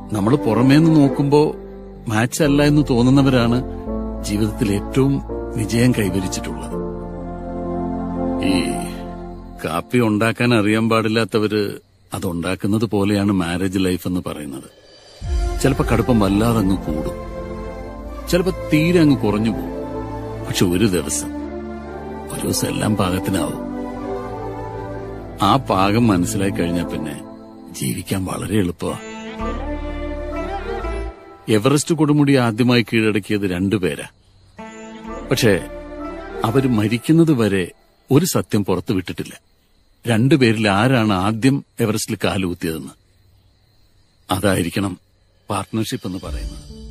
നമ്മൾ പുറമേന്ന് നോക്കുമ്പോ മാച്ച് അല്ല എന്ന് തോന്നുന്നവരാണ് ജീവിതത്തിൽ ഏറ്റവും വിജയം കൈവരിച്ചിട്ടുള്ളത് ഈ കാപ്പി ഉണ്ടാക്കാൻ അറിയാൻ പാടില്ലാത്തവര് അതുണ്ടാക്കുന്നത് പോലെയാണ് മാരേജ് ലൈഫ് എന്ന് പറയുന്നത് ചിലപ്പോ കടുപ്പം വല്ലാതെ അങ്ങ് കൂടും ചിലപ്പോ തീരെ അങ്ങ് കുറഞ്ഞു പോകും പക്ഷെ ഒരു ദിവസം ഒരു ദിവസം എല്ലാം പാകത്തിനാവും ആ പാകം മനസ്സിലാക്കി കഴിഞ്ഞാൽ പിന്നെ ജീവിക്കാൻ വളരെ എളുപ്പമാണ് എവറസ്റ്റ് കൊടുമുടി ആദ്യമായി കീഴടക്കിയത് രണ്ടുപേരാ പക്ഷേ അവര് മരിക്കുന്നത് വരെ ഒരു സത്യം പുറത്തു വിട്ടിട്ടില്ല രണ്ടുപേരിൽ ആരാണ് ആദ്യം എവറസ്റ്റിൽ കാലുകുത്തിയതെന്ന് അതായിരിക്കണം പാർട്ട്ണർഷിപ്പ് എന്ന് പറയുന്നത്